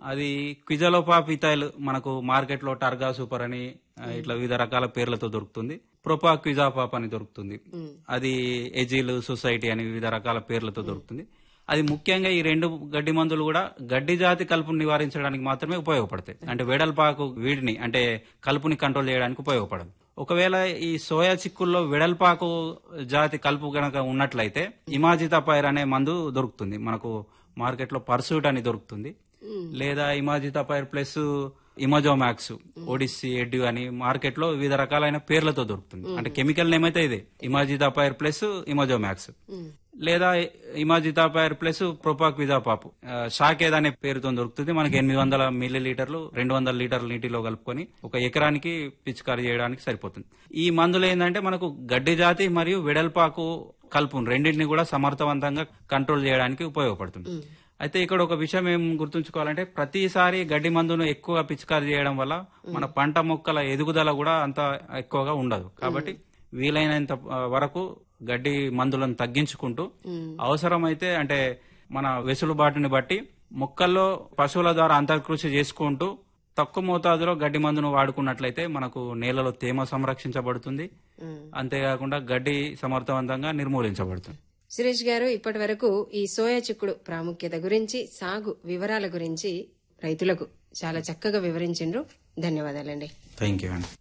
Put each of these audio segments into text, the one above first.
అది క్విజలోపా పితాయిల్ మనకు మార్కెట్ లో టర్గా సూపర్ అని ఆ, ఇట్లా వివిధ రకాల పేర్లతో దొరుకుతుంది ప్రొపా క్విజాపాప్ అని దొరుకుతుంది అది ఎజిల్ సొసైటీ అని వివిధ రకాల పేర్లతో దొరుకుతుంది అది ముఖ్యంగా ఈ రెండు గడ్డి మందులు కూడా గడ్డి జాతి కలుపుని నివారించడానికి మాత్రమే ఉపయోగపడతాయి అంటే వెడల్పాకు వీడిని అంటే కలుపుని కంట్రోల్ చేయడానికి ఉపయోగపడదు ఒకవేళ ఈ సోయా చిక్కుల్లో వెడల్పాకు జాతి కలుపు గనక ఉన్నట్లయితే ఇమాజితా పైర్ అనే మందు దొరుకుతుంది మనకు మార్కెట్ లో పర్సూట్ అని దొరుకుతుంది లేదా ఇమాజితా పైర్ ప్లస్ ఇమోజోమాక్స్ ఒడిస్సీ ఎడ్యూ అని మార్కెట్ లో వివిధ రకాలైన పేర్లతో దొరుకుతుంది అంటే కెమికల్ నేమ్ అయితే ఇదే ఇమాజితా పైర్ ప్లస్ ఇమోజోమాక్స్ లేదా ఇమాజితా పైర్ ప్లస్ ప్రొపాక్విజాపాప్ షాకేద్ అనే పేరుతో దొరుకుతుంది మనకి ఎనిమిది వందల మిల్లీ లీటర్లు రెండు వందల లీటర్ల నీటిలో కలుపుకొని ఒక ఎకరానికి పిచికారీ చేయడానికి సరిపోతుంది ఈ మందులు ఏంటంటే మనకు గడ్డి జాతి మరియు వెడల్పాకు కలుపు రెండింటిని కూడా సమర్థవంతంగా కంట్రోల్ చేయడానికి ఉపయోగపడుతుంది అయితే ఇక్కడ ఒక విషయం ఏం గుర్తుంచుకోవాలంటే ప్రతిసారి గడ్డి మందును ఎక్కువ పిచికారీ చేయడం వల్ల మన పంట మొక్కల ఎదుగుదల కూడా అంత ఎక్కువగా ఉండదు కాబట్టి వీలైనంత ఆ, వరకు గడ్డి మందులను తగ్గించుకుంటూ అవసరమైతే అంటే మన వెసులుబాటుని బట్టి మొక్కల్లో పశువుల ద్వారా అంతర్కృషి చేసుకుంటూ తక్కువ మోతాదులో గడ్డి మందును వాడుకున్నట్లయితే మనకు నేలలో తేమ సంరక్షించబడుతుంది అంతేకాకుండా గడ్డి సమర్థవంతంగా నిర్మూలించబడుతుంది సురేష్ గారు ఇప్పటి వరకు ఈ సోయా చిక్కుడు ప్రాముఖ్యత గురించి సాగు వివరాల గురించి రైతులకు చాలా చక్కగా వివరించిండ్రు ధన్యవాదాలండి థ్యాంక్ యూ అండి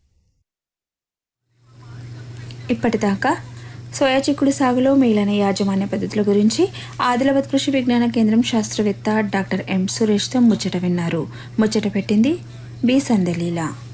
ఇప్పటిదాకా సోయా చిక్కుడు సాగులో మేలైన యాజమాన్య పద్ధతుల గురించి ఆదిలాబాద్ కృషి విజ్ఞాన కేంద్రం శాస్త్రవేత్త డాక్టర్ ఎం సురేష్తో ముచ్చట విన్నారు ముచ్చట పెట్టింది బి సందలీల